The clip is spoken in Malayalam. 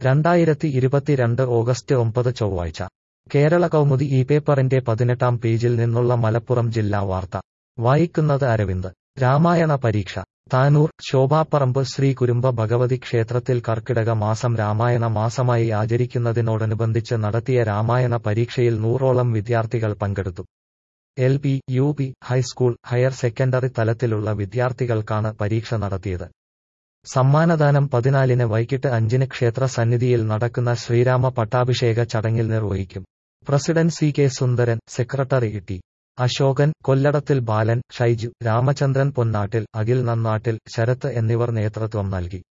രണ്ടായിരത്തി ഇരുപത്തിരണ്ട് ഓഗസ്റ്റ് ഒമ്പത് ചൊവ്വാഴ്ച കേരള കൗമുദി ഈ പേപ്പറിന്റെ പതിനെട്ടാം പേജിൽ നിന്നുള്ള മലപ്പുറം ജില്ലാ വാർത്ത വായിക്കുന്നത് അരവിന്ദ് രാമായണ പരീക്ഷ താനൂർ ശോഭാപ്പറമ്പ് ശ്രീ കുരുമ്പ ഭഗവതി ക്ഷേത്രത്തിൽ കർക്കിടക മാസം രാമായണ മാസമായി ആചരിക്കുന്നതിനോടനുബന്ധിച്ച് നടത്തിയ രാമായണ പരീക്ഷയിൽ നൂറോളം വിദ്യാർത്ഥികൾ പങ്കെടുത്തു L P U P high school higher secondary തലത്തിലുള്ള വിദ്യാർത്ഥികൾക്കാണ് പരീക്ഷ നടത്തിയത് സമ്മാനദാനം പതിനാലിന് വൈകിട്ട് അഞ്ചിന് ക്ഷേത്ര സന്നിധിയിൽ നടക്കുന്ന ശ്രീരാമ പട്ടാഭിഷേക ചടങ്ങിൽ നിർവഹിക്കും president C K Sundaran secretary T Ashokan Kolladathil Balan Shyju Ramachandran Ponnattil Akhil Nannattil Sarath എന്നിവർ നേതൃത്വം നൽകി